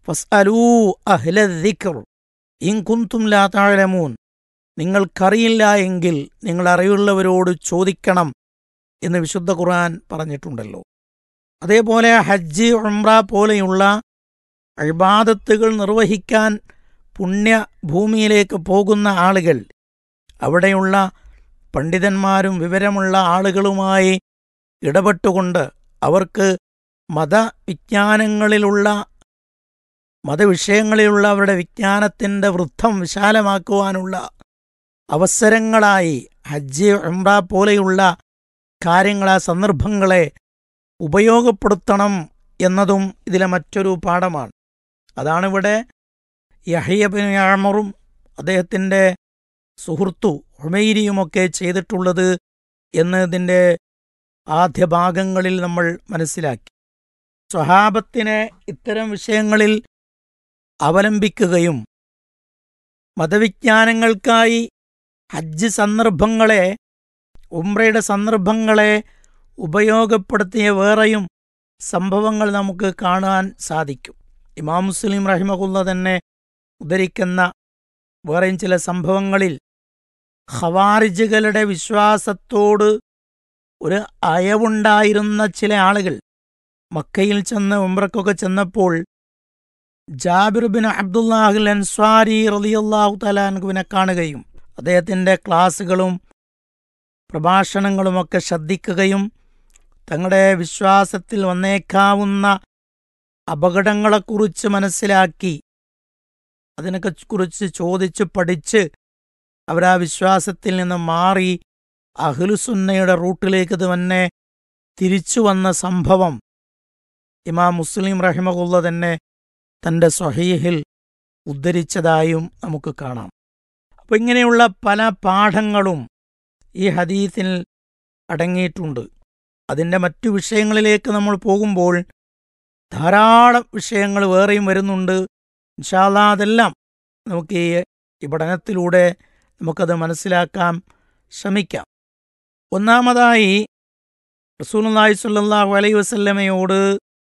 ഫസ്അലൂ അഹ്ല ദിക്ർ ഇൻ കുന്തും ലാ തഅലമൂൻ നിങ്ങൾക്കറിയില്ല എങ്കിൽ നിങ്ങൾ അറിവുള്ളവരോട് ചോദിക്കണം എന്ന് വിശുദ്ധ ഖുർആൻ പറഞ്ഞിട്ടുണ്ടല്ലോ അതേപോലെ ഹജ്ജ് ഉംറ പോലെയുള്ള അഴിബാദത്തുകൾ നിർവഹിക്കാൻ പുണ്യഭൂമിയിലേക്ക് പോകുന്ന ആളുകൾ അവിടെയുള്ള പണ്ഡിതന്മാരും വിവരമുള്ള ആളുകളുമായി ഇടപെട്ടുകൊണ്ട് അവർക്ക് മതവിജ്ഞാനങ്ങളിലുള്ള മതവിഷയങ്ങളിലുള്ള അവരുടെ വിജ്ഞാനത്തിൻ്റെ വൃദ്ധം വിശാലമാക്കുവാനുള്ള അവസരങ്ങളായി ഹജ്ജ് ഉംറ പോലെയുള്ള കാര്യങ്ങളെ സന്ദർഭങ്ങളെ ഉപയോഗപ്പെടുത്തണം എന്നതും ഇതിലെ മറ്റൊരു പാഠമാണ് അതാണിവിടെ യഹയ്യബിൻ യാമറും അദ്ദേഹത്തിൻ്റെ സുഹൃത്തു ഹുമൈരിയുമൊക്കെ ചെയ്തിട്ടുള്ളത് എന്ന് ഇതിൻ്റെ ആദ്യ ഭാഗങ്ങളിൽ നമ്മൾ മനസ്സിലാക്കി സ്വഹാബത്തിനെ ഇത്തരം വിഷയങ്ങളിൽ അവലംബിക്കുകയും മതവിജ്ഞാനങ്ങൾക്കായി ഹജ്ജ് സന്ദർഭങ്ങളെ ഉംറയുടെ സന്ദർഭങ്ങളെ ഉപയോഗപ്പെടുത്തിയ വേറെയും സംഭവങ്ങൾ നമുക്ക് കാണാൻ സാധിക്കും ഇമാം മുസ്ലിം റഹിമകുല്ല തന്നെ ഉദ്ധരിക്കുന്ന വേറെയും ചില സംഭവങ്ങളിൽ ഖവാരിജുകളുടെ വിശ്വാസത്തോട് ഒരു അയവുണ്ടായിരുന്ന ചില ആളുകൾ മക്കയിൽ ചെന്ന് ഉംറക്കൊക്കെ ചെന്നപ്പോൾ ജാബിർ ബിൻ അബ്ദുല്ലാഹുൽ അൻസ്വാരി റളിയല്ലാഹു തലാൻകുവിനെ കാണുകയും അദ്ദേഹത്തിൻ്റെ ക്ലാസ്സുകളും പ്രഭാഷണങ്ങളുമൊക്കെ ശ്രദ്ധിക്കുകയും തങ്ങളുടെ വിശ്വാസത്തിൽ വന്നേക്കാവുന്ന അപകടങ്ങളെക്കുറിച്ച് മനസ്സിലാക്കി അതിനൊക്കെ കുറിച്ച് ചോദിച്ച് പഠിച്ച് അവരാ വിശ്വാസത്തിൽ നിന്ന് മാറി അഹ്ലുസുന്നയുടെ റൂട്ടിലേക്ക് തന്നെ തിരിച്ചു വന്ന സംഭവം ഇമാം മുസ്ലിം റഹിമകുള്ള തന്നെ തൻ്റെ സ്വഹീഹിൽ ഉദ്ധരിച്ചതായും നമുക്ക് കാണാം അപ്പോൾ ഇങ്ങനെയുള്ള പല പാഠങ്ങളും ഈ ഹദീസിൽ അടങ്ങിയിട്ടുണ്ട് അതിൻ്റെ മറ്റു വിഷയങ്ങളിലേക്ക് നമ്മൾ പോകുമ്പോൾ ധാരാളം വിഷയങ്ങൾ വേറെയും വരുന്നുണ്ട് ഇൻഷാല്ല അതെല്ലാം നമുക്ക് ഈ ഈ പഠനത്തിലൂടെ നമുക്കത് മനസ്സിലാക്കാൻ ശ്രമിക്കാം ഒന്നാമതായി റസൂലുള്ളാഹി സ്വല്ലല്ലാഹു അലൈഹി വസല്ലമയോട്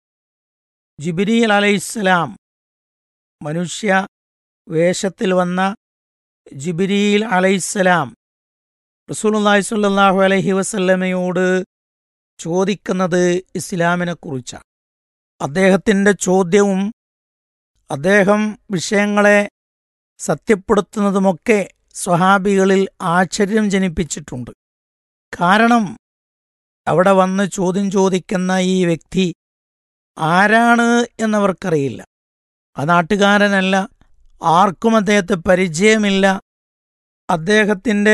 ജിബിരിൽ അലൈഹിസ്സലാം മനുഷ്യ വേഷത്തിൽ വന്ന ജിബിരിൽ അലൈഹിസ്സലാം റസൂലുള്ളാഹി സ്വല്ലല്ലാഹു അലൈഹി വസല്ലമയോട് ചോദിക്കുന്നത് ഇസ്ലാമിനെക്കുറിച്ചാണ് അദ്ദേഹത്തിൻ്റെ ചോദ്യവും അദ്ദേഹം വിഷയങ്ങളെ സത്യപ്പെടുത്തുന്നതുമൊക്കെ സ്വഹാബികളിൽ ആശ്ചര്യം ജനിപ്പിച്ചിട്ടുണ്ട് കാരണം അവിടെ വന്ന് ചോദ്യം ചോദിക്കുന്ന ഈ വ്യക്തി ആരാണ് എന്നവർക്കറിയില്ല ആ നാട്ടുകാരനല്ല ആർക്കും അദ്ദേഹത്തെ പരിചയമില്ല അദ്ദേഹത്തിൻ്റെ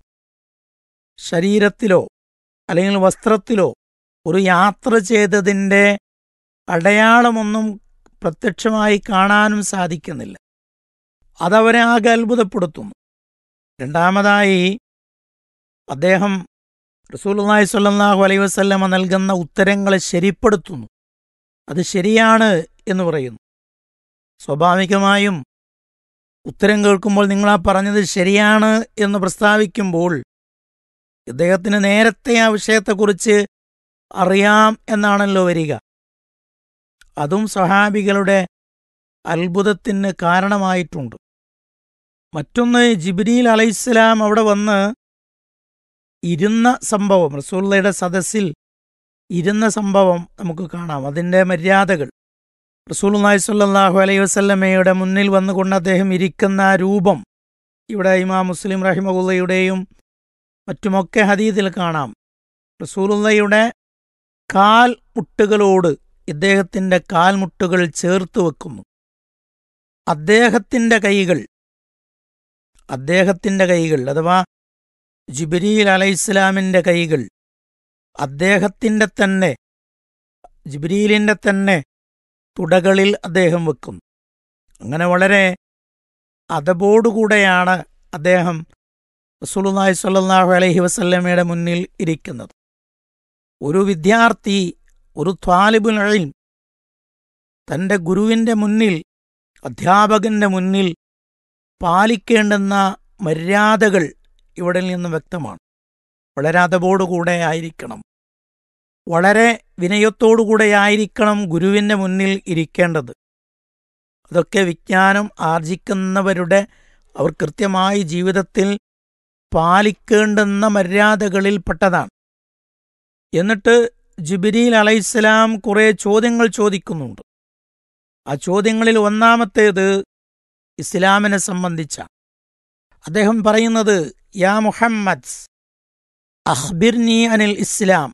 ശരീരത്തിലോ അല്ലെങ്കിൽ വസ്ത്രത്തിലോ ഒരു യാത്ര ചെയ്തതിൻ്റെ അടയാളമൊന്നും പ്രത്യക്ഷമായി കാണാനും സാധിക്കുന്നില്ല അതവരെ ആകെ അത്ഭുതപ്പെടുത്തുന്നു രണ്ടാമതായി അദ്ദേഹം റസൂലുള്ളാഹി സ്വല്ലല്ലാഹു അലൈഹി വസല്ലമ നൽകുന്ന ഉത്തരങ്ങളെ ശരിപ്പെടുത്തുന്നു അത് ശരിയാണ് എന്ന് പറയുന്നു സ്വാഭാവികമായും ഉത്തരം കേൾക്കുമ്പോൾ നിങ്ങൾ ആ പറഞ്ഞത് ശരിയാണ് എന്ന് പ്രസ്താവിക്കുമ്പോൾ ഇദ്ദേഹത്തിന് നേരത്തെ ആ വിഷയത്തെക്കുറിച്ച് അറിയാം എന്നാണല്ലോ വരിക അതും സ്വഹാബികളുടെ അത്ഭുതത്തിന് കാരണമായിട്ടുണ്ട് മറ്റൊന്ന് ജിബ്രീൽ അലൈഹിസ്സലാം അവിടെ വന്ന് ഇരുന്ന സംഭവം റസൂള്ളയുടെ സദസ്സിൽ ഇരുന്ന സംഭവം നമുക്ക് കാണാം അതിൻ്റെ മര്യാദകൾ റസൂലുള്ളാഹി സ്വല്ലല്ലാഹു അലൈഹി വസല്ലമയുടെ മുന്നിൽ വന്നുകൊണ്ട് അദ്ദേഹം ഇരിക്കുന്ന ആ രൂപം ഇവിടെ ഇമാം മുസ്ലിം റഹിമകുള്ളയുടെയും മറ്റുമൊക്കെ ഹദീദിൽ കാണാം റസൂലുള്ളയുടെ കാൽ മുട്ടുകളോട് ഇദ്ദേഹത്തിൻ്റെ കാൽമുട്ടുകൾ ചേർത്ത് വെക്കുന്നു അദ്ദേഹത്തിൻ്റെ കൈകൾ അദ്ദേഹത്തിൻ്റെ കൈകൾ അഥവാ ജിബിരിൽ അലൈഹിസ്ലാമിൻ്റെ കൈകൾ അദ്ദേഹത്തിൻ്റെ തന്നെ ജിബിരിലിൻ്റെ തന്നെ തുടകളിൽ അദ്ദേഹം വെക്കുന്നു അങ്ങനെ വളരെ അതബോടുകൂടെയാണ് അദ്ദേഹം റസൂലുള്ളാഹി സ്വല്ലല്ലാഹു അലൈഹി വസല്ലമയുടെ മുന്നിൽ ഇരിക്കുന്നത് ഒരു വിദ്യാർത്ഥി ഒരു ത്വാലിബുൽ ഇൽം തൻ്റെ ഗുരുവിൻ്റെ മുന്നിൽ അധ്യാപകന്റെ മുന്നിൽ പാലിക്കേണ്ടുന്ന മര്യാദകൾ ഇവിടെ നിന്ന് വ്യക്തമാണ് വളരെ അതബോടുകൂടെ ആയിരിക്കണം വളരെ വിനയത്തോടുകൂടെ ആയിരിക്കണം ഗുരുവിൻ്റെ മുന്നിൽ ഇരിക്കേണ്ടത് അതൊക്കെ വിജ്ഞാനം ആർജിക്കുന്നവരുടെ അവർ കൃത്യമായി ജീവിതത്തിൽ പാലിക്കേണ്ടുന്ന മര്യാദകളിൽപ്പെട്ടതാണ് എന്നിട്ട് ജിബിരിൽ അലൈഹിസ്സലാം കുറെ ചോദ്യങ്ങൾ ചോദിക്കുന്നുണ്ട് ആ ചോദ്യങ്ങളിൽ ഒന്നാമത്തേത് ഇസ്ലാമിനെ സംബന്ധിച്ച അദ്ദേഹം പറയുന്നത് യാ മുഹമ്മദ് അഹ്ബിർനി അനിൽ ഇസ്ലാം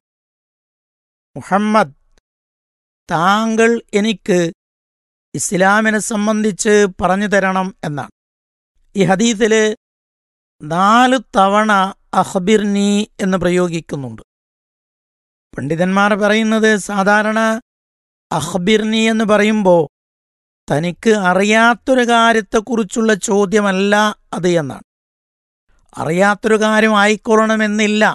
മുഹമ്മദ് താങ്കൾ എനിക്ക് ഇസ്ലാമിനെ സംബന്ധിച്ച് പറഞ്ഞു തരണം എന്നാണ് ഈ ഹദീസിൽ നാല് തവണ അഹ്ബിർനി എന്ന് പ്രയോഗിക്കുന്നുണ്ട് പണ്ഡിതന്മാർ പറയുന്നത് സാധാരണ അഹ്ബിർനി എന്ന് പറയുമ്പോൾ തനിക്ക് അറിയാത്തൊരു കാര്യത്തെക്കുറിച്ചുള്ള ചോദ്യമല്ല അത് എന്നാണ് അറിയാത്തൊരു കാര്യം ആയിക്കൊള്ളണമെന്നില്ല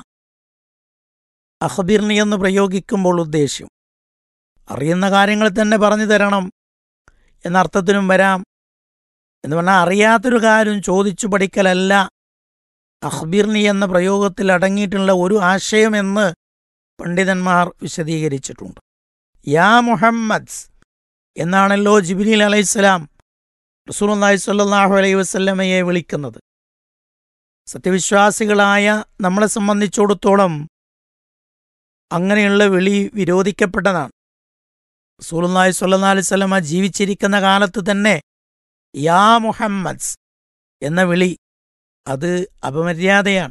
അഹ്ബിർനി എന്ന് പ്രയോഗിക്കുമ്പോൾ ഉദ്ദേശ്യം അറിയുന്ന കാര്യങ്ങൾ തന്നെ പറഞ്ഞു തരണം എന്നർത്ഥത്തിനും വരാം എന്ന് പറഞ്ഞാൽ അറിയാത്തൊരു കാര്യം ചോദിച്ചു പഠിക്കലല്ല അഹ്ബിർനി എന്ന പ്രയോഗത്തിൽ അടങ്ങിയിട്ടുള്ള ഒരു ആശയമെന്ന് പണ്ഡിതന്മാർ വിശദീകരിച്ചിട്ടുണ്ട് യാ മുഹമ്മദ് എന്നാണല്ലോ ജിബിലി അലൈഹിസ്സലാം റസൂലുള്ളാഹി സ്വല്ലല്ലാഹു അലൈഹി വസല്ലമയെ വിളിക്കുന്നത് സത്യവിശ്വാസികളായ നമ്മളെ സംബന്ധിച്ചിടത്തോളം അങ്ങനെയുള്ള വിളി വിരോധിക്കപ്പെട്ടതാണ് റസൂലുള്ളാഹി സ്വല്ലല്ലാഹു അലൈഹി വസല്ലമ ജീവിച്ചിരിക്കുന്ന കാലത്ത് തന്നെ യാ മുഹമ്മദ് എന്ന വിളി അത് അപമര്യാദയാണ്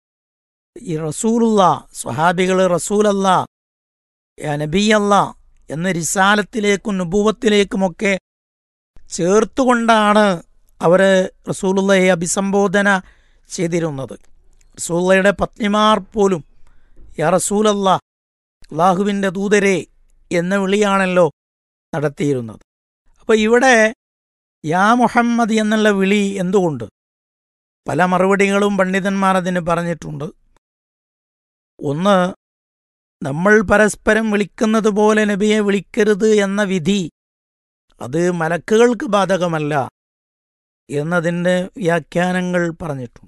ഈ റസൂലുള്ള സ്വഹാബികൾ റസൂലല്ല യാ നബിയല്ല എന്ന റിസാലത്തിലേക്കും നുപൂവത്തിലേക്കുമൊക്കെ ചേർത്തുകൊണ്ടാണ് അവർ റസൂലുള്ളയെ അഭിസംബോധന ചെയ്തിരുന്നത് റസൂള്ളയുടെ പത്നിമാർ പോലും യാ റസൂലല്ല അള്ളാഹുവിൻ്റെ ദൂതരെ എന്ന വിളിയാണല്ലോ നടത്തിയിരുന്നത് അപ്പോൾ ഇവിടെ യാ മുഹമ്മദ് എന്നുള്ള വിളി എന്തുകൊണ്ട് പല മറുപടികളും പണ്ഡിതന്മാർ അതിന് പറഞ്ഞിട്ടുണ്ട് ഒന്ന് നമ്മൾ പരസ്പരം വിളിക്കുന്നത് പോലെ നബിയെ വിളിക്കരുത് എന്ന വിധി അത് മലക്കുകൾക്ക് ബാധകമല്ല എന്നതിൻ്റെ വ്യാഖ്യാനങ്ങൾ പറഞ്ഞിട്ടുണ്ട്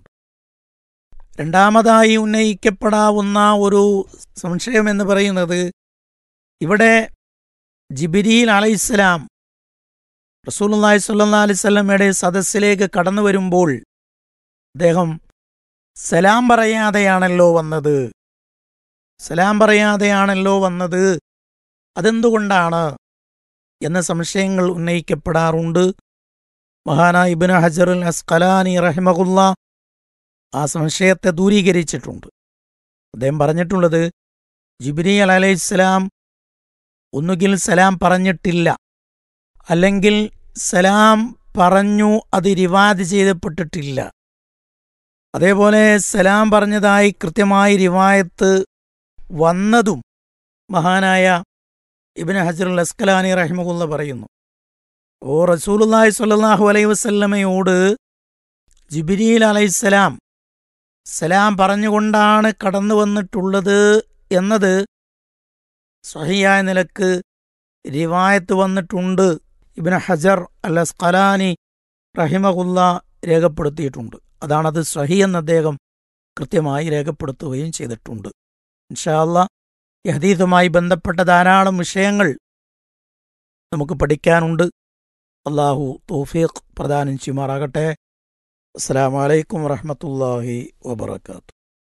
രണ്ടാമതായി ഉന്നയിക്കപ്പെടാവുന്ന ഒരു സംശയമെന്ന് പറയുന്നത് ഇവിടെ ജിബിരിയിൽ അലൈഹിസ്സലാം റസൂലുള്ളാഹി സ്വല്ലല്ലാഹി അലൈഹി വസല്ലമയുടെ സദസ്സിലേക്ക് കടന്നു വരുമ്പോൾ അദ്ദേഹം സലാം പറയാതെയാണല്ലോ വന്നത് സലാം പറയാതെയാണല്ലോ വന്നത് അതെന്തുകൊണ്ടാണ് എന്ന സംശയങ്ങൾ ഉന്നയിക്കപ്പെടാറുണ്ട് മഹാനായ ഇബ്നു ഹജറുൽ അസ്കലാനി റഹിമഹുല്ല ആ സംശയത്തെ ദൂരീകരിച്ചിട്ടുണ്ട് അദ്ദേഹം പറഞ്ഞിട്ടുള്ളത് ജിബ്രി അലൈഹിസ്സലാം ഒന്നുകിൽ സലാം പറഞ്ഞിട്ടില്ല അല്ലെങ്കിൽ സലാം പറഞ്ഞു അത് റിവാദ് ചെയ്തപ്പെട്ടിട്ടില്ല അതേപോലെ സലാം പറഞ്ഞതായി കൃത്യമായി റിവായത്ത് വന്നതും മഹാനായ ഇബിന് ഹജറുൽ അസ്കലാനി റഹിമകുല്ല പറയുന്നു ഓ റസൂലുല്ലാഹി സ്വല്ലല്ലാഹു അലൈഹി വസല്ലമയോട് ജിബിരിയിൽ അലൈഹിസ്സലാം സലാം പറഞ്ഞുകൊണ്ടാണ് കടന്നു വന്നിട്ടുള്ളത് എന്നത് സ്വഹിയായ നിലക്ക് റിവായത്ത് വന്നിട്ടുണ്ട് ഇബിന് ഹജർ അൽ അസ്കലാനി റഹിമകുല്ല രേഖപ്പെടുത്തിയിട്ടുണ്ട് അതാണത് സ്വഹി എന്ന് അദ്ദേഹം കൃത്യമായി രേഖപ്പെടുത്തുകയും ചെയ്തിട്ടുണ്ട് ഇൻഷാല്ല ഈ ഹദീസുമായി ബന്ധപ്പെട്ട ധാരാളം വിഷയങ്ങൾ നമുക്ക് പഠിക്കാനുണ്ട് അള്ളാഹു തൗഫീഖ് പ്രദാനം ചെയ്യുമാറാകട്ടെ അസ്സാം വലൈക്കും വറഹമത്തല്ലാഹി വബർക്കാത്തു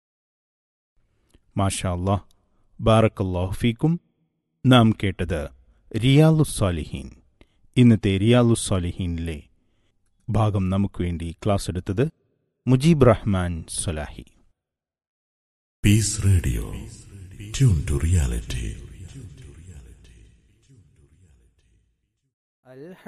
മാഷാ അല്ലാ ബാറക്കല്ലാഹു ഫീക്കും നാം കേട്ടത് റിയാലുസ്സാലിഹീൻ ഇന്നത്തെ റിയാലുസ്സാലിഹീനിലെ ഭാഗം നമുക്ക് വേണ്ടി ക്ലാസ് എടുത്തത് Mujeeb Rahman Swalahi Peace Radio. Tune to reality.